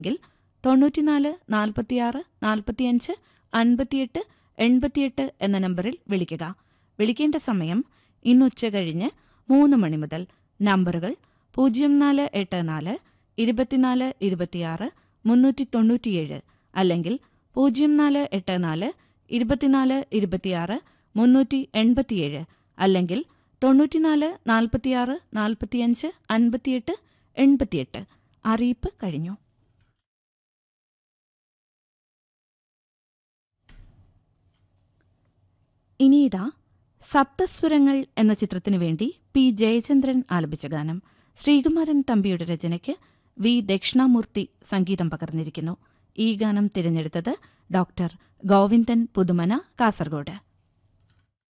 എങ്കിൽ തൊണ്ണൂറ്റിനാല് നാൽപ്പത്തിയാറ് നാൽപ്പത്തിയഞ്ച് അൻപത്തിയെട്ട് എൺപത്തിയെട്ട് എന്ന നമ്പറിൽ വിളിക്കുക വിളിക്കേണ്ട സമയം ഇന്ന് ഉച്ച കഴിഞ്ഞ് മൂന്ന് മണി മുതൽ നമ്പറുകൾ പൂജ്യം നാല് എട്ട് നാല് ഇരുപത്തിനാല് ഇരുപത്തിയാറ് മുന്നൂറ്റി തൊണ്ണൂറ്റിയേഴ് അല്ലെങ്കിൽ പൂജ്യം നാല് എട്ട് നാല് ഇരുപത്തിനാല് ഇരുപത്തിയാറ് മുന്നൂറ്റി എൺപത്തിയേഴ് അല്ലെങ്കിൽ തൊണ്ണൂറ്റിനാല് നാൽപ്പത്തിയാറ് നാൽപ്പത്തിയഞ്ച് അൻപത്തിയെട്ട് എൺപത്തിയെട്ട് അറിയിപ്പ് കഴിഞ്ഞു ഇനിയിതാ സപ്തസ്വരങ്ങൾ എന്ന ചിത്രത്തിനു വേണ്ടി പി ജയചന്ദ്രൻ ആലപിച്ച ഗാനം ശ്രീകുമാരൻ തമ്പിയുടെ രചനയ്ക്ക് വി ദക്ഷിണാമൂർത്തി സംഗീതം പകർന്നിരിക്കുന്നു ഈ ഗാനം തിരഞ്ഞെടുത്തത് ഡോക്ടർ ഗോവിന്ദൻ പുതുമന കാസർഗോഡ്